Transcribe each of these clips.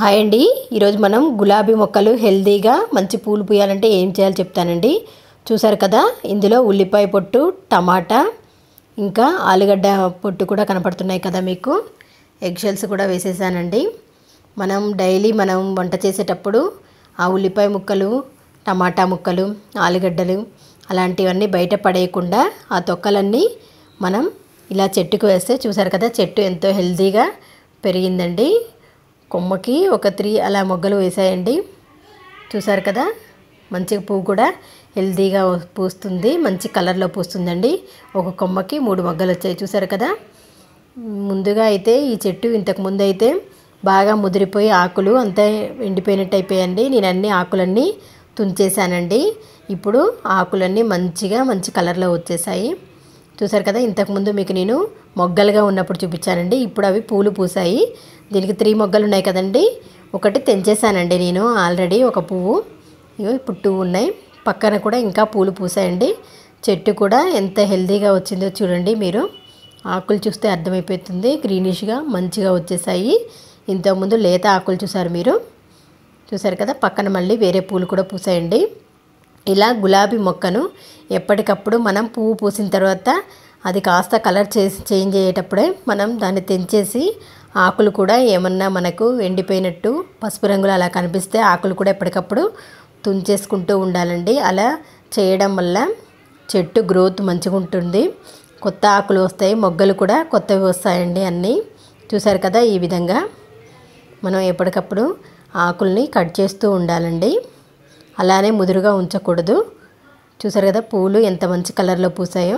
hi అండి ఈరోజు మనం గులాబీ మొక్కలు హెల్తీగా మంచి పూలు పూయాలంటే ఏం చేయాలో చెప్తానండి చూసారు కదా ఇందులో ఉల్లిపాయ పొట్టు టమాటా ఇంకా ఆలుగడ్డ పొట్టు కూడా కనపడుతున్నాయి కదా మీకు ఎగ్ షెల్స్ కూడా వేసేసానండి మనం డైలీ మనం వంట చేసేటప్పుడు ఆ ఉల్లిపాయ ముక్కలు టమాటా ముక్కలు ఆలుగడ్డలు అలాంటివన్నీ బయట పడేయకుండా ఆ తొక్కలన్నీ మనం ఇలా చెట్టుకు వేస్తే చూసారు కదా చెట్టు ఎంతో హెల్తీగా పెరిగిందండి కొమ్మకి ఒక త్రీ అలా మొగ్గలు వేసాయండి చూసారు కదా మంచిగా పువ్వు కూడా హెల్తీగా పూస్తుంది మంచి కలర్లో పూస్తుందండి ఒక కొమ్మకి మూడు మొగ్గలు వచ్చాయి చూసారు కదా ముందుగా అయితే ఈ చెట్టు ఇంతకు ముందు అయితే బాగా ముదిరిపోయి ఆకులు అంతా ఎండిపోయినట్టు అయిపోయాయండి నేను అన్ని ఆకులన్నీ తుంచేసానండి ఇప్పుడు ఆకులన్నీ మంచిగా మంచి కలర్లో వచ్చేసాయి చూసారు కదా ఇంతకుముందు మీకు నేను మొగ్గలుగా ఉన్నప్పుడు చూపించానండి ఇప్పుడు అవి పూలు పూసాయి దీనికి త్రీ మొగ్గలు ఉన్నాయి కదండి ఒకటి తెంచేసానండి నేను ఆల్రెడీ ఒక పువ్వు ఇగో ఇప్పుడు టూ ఉన్నాయి పక్కన కూడా ఇంకా పూలు పూసాయండి చెట్టు కూడా ఎంత హెల్తీగా వచ్చిందో చూడండి మీరు ఆకులు చూస్తే అర్థమైపోతుంది గ్రీనిష్గా మంచిగా వచ్చేసాయి ఇంతకుముందు లేత ఆకులు చూసారు మీరు చూసారు కదా పక్కన మళ్ళీ వేరే పూలు కూడా పూసాయండి ఇలా గులాబీ మొక్కను ఎప్పటికప్పుడు మనం పువ్వు పూసిన తర్వాత అది కాస్త కలర్ చేసి చేంజ్ అయ్యేటప్పుడే మనం దాన్ని తెంచేసి ఆకులు కూడా ఏమన్నా మనకు ఎండిపోయినట్టు పసుపు రంగులు అలా కనిపిస్తే ఆకులు కూడా ఎప్పటికప్పుడు తుంచేసుకుంటూ ఉండాలండి అలా చేయడం వల్ల చెట్టు గ్రోత్ మంచిగా ఉంటుంది కొత్త ఆకులు వస్తాయి మొగ్గలు కూడా కొత్తవి వస్తాయండి అన్నీ చూసారు కదా ఈ విధంగా మనం ఎప్పటికప్పుడు ఆకుల్ని కట్ చేస్తూ ఉండాలండి అలానే ముదురుగా ఉంచకూడదు చూసారు కదా పూలు ఎంత మంచి కలర్లో పూసాయో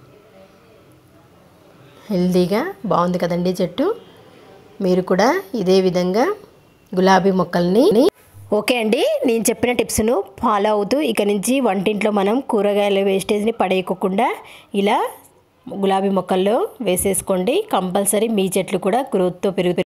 హెల్తీగా బాగుంది కదండి చెట్టు మీరు కూడా ఇదే విధంగా గులాబీ మొక్కల్ని ఓకే అండి నేను చెప్పిన టిప్స్ను ఫాలో అవుతూ ఇక నుంచి వంటింట్లో మనం కూరగాయల వేస్టేజ్ని పడేయకుండా ఇలా గులాబీ మొక్కల్లో వేసేసుకోండి కంపల్సరీ మీ చెట్లు కూడా గ్రోత్తో పెరుగు